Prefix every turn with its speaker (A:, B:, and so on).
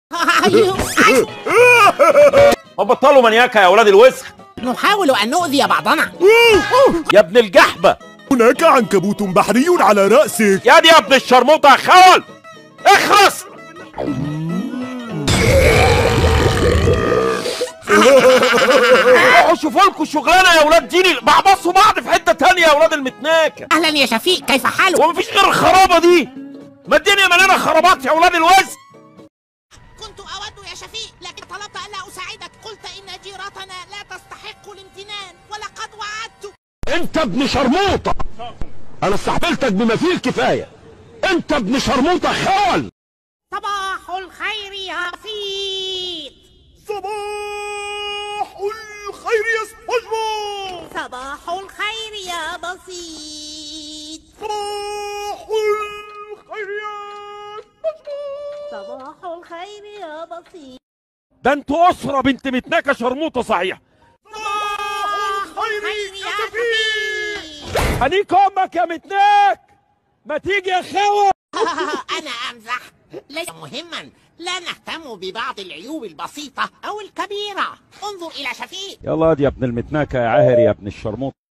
A: أيوه.
B: ما بطلوا منياكة يا اولاد الوسخ
A: نحاول أن نؤذي بعضنا
B: يا ابن الجحبة
C: هناك عنكبوت بحري على رأسك
B: يا دي يا ابن الشرموطة يا خول اخرس روحوا شوفوا لكم شغلانه يا اولاد ديني بعبصوا بعض في حته تانية يا اولاد المتناكه
A: أهلا يا شفيق كيف حالك؟
B: هو مفيش غير الخرابه دي ما الدنيا مليانه خرابات يا اولاد الوز
A: كنت أود يا شفيق لكن طلبت ألا أساعدك قلت إن جيراتنا لا تستحق الامتنان ولقد وعدت
D: انت ابن شرموطة انا استحملتك بما فيه الكفاية انت ابن شرموطة خول
A: صباح الخير يا فيت
C: صباح الخير يا سبونج
A: صباح الخير يا بسيط
C: صباح الخير يا سبونج
A: صباح الخير يا بسيط
B: ده انتوا اسره بنت متناكه شرموطه صحيح
A: صباح الخير يا شفيق
B: هنيك امك يا متناك ما تيجي يا خول
A: أنا أمزح ليس مهما لا نهتم ببعض العيوب البسيطة أو الكبيرة انظر إلى شفيق
B: يلا يا ابن المتناكه يا عاهر يا ابن الشرموطه